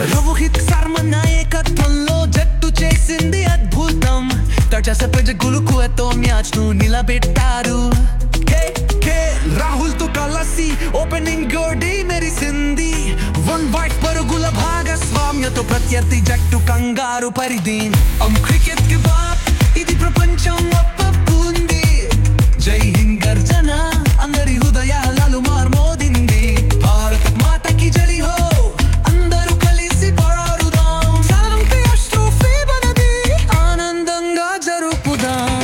రోహిత్ శర్మ నాయకత్వంలో జట్టు చేసింది అద్భుతం తటసపజ గులుకుతో మ్యాచ్ ను నిలబెట్టారు కే కే రాహుల్ తో కలిసి ఓపెనింగ్ గోడి మెరిసింది వన్ వైట్ పరుగుల భాగస్వామ్యతో ప్రత్యర్థి జట్టు కంగారు పరిధి అం క్రికెట్ కి బాప్ ఇది ప్రపంచం ఒప్పుకుంది జై హింద్ గర్జన అందరి హృదయాలను మార్మోదింది భారత్ మాతకి జై హో అందరూ కలిసి పాడుదాం చాంపియన్స్ ట్రోఫీ మనది ఆనందంగా జరుపుదాం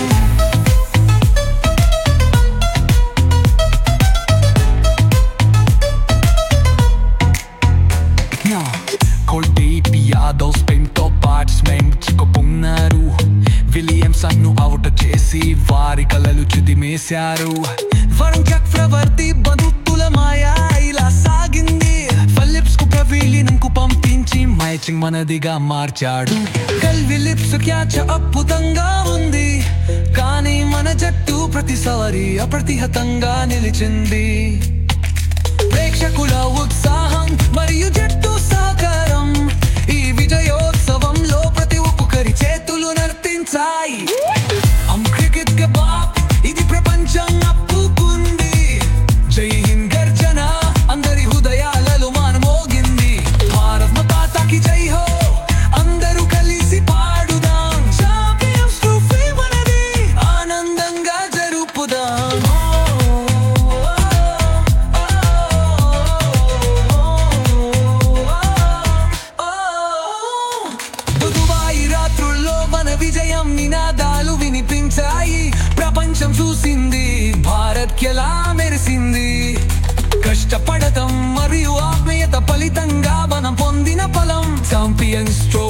కుల్దీప్ యాదవ్ స్పిన్ తో బ్యాట్స్మెన్ చిక్కుకున్నారు విలియమ్సన్ ను అవుట్ చేసి వారి కలలు చిదిమేశారు వరుణ్ చక్రవర్తి బదుత్తుల మాయా ఇలా సాగింది ఫిలిప్స్ కు ప్రవీణ్కు పంపించి మ్యాచింగ్ మనదిగా మార్చాడు కల్ విలిప్స్ క్యాచ్ అద్భుతంగా ఉంది కానీ మన జట్టు ప్రతిసారి అప్రతిహతంగా నిలిచింది ప్రేక్షకుల ఉత్సాహం మరియు జట్టు సహకారం ఈ విజయోత్సవంలో ప్రతి ఒక్కరి చేతులు నర్తించాయి హమ్ క్రికెట్ కే బాప్ ఇది ప్రపంచం అప్పుకుంది జై హింద్ గర్జన అందరి హృదయాలలో మానమోగింది భారత్ మాతాకి జై హో అందరూ కలిసి పాడుదాం చాంపియన్స్ ట్రోఫీ మనది ఆనందంగా జరుపుదాం దుబాయి రాత్రుల్లో మన విజయం నినాదాలు వినిపించాయి ప్రపంచం చూసింది భారత్ ఎలా మెరిసింది కష్టపడటం మరియు ఆత్మీయత ఫలితంగా మనం పొందిన ఫలం ఛాంపియన్స్ ట్రోఫీ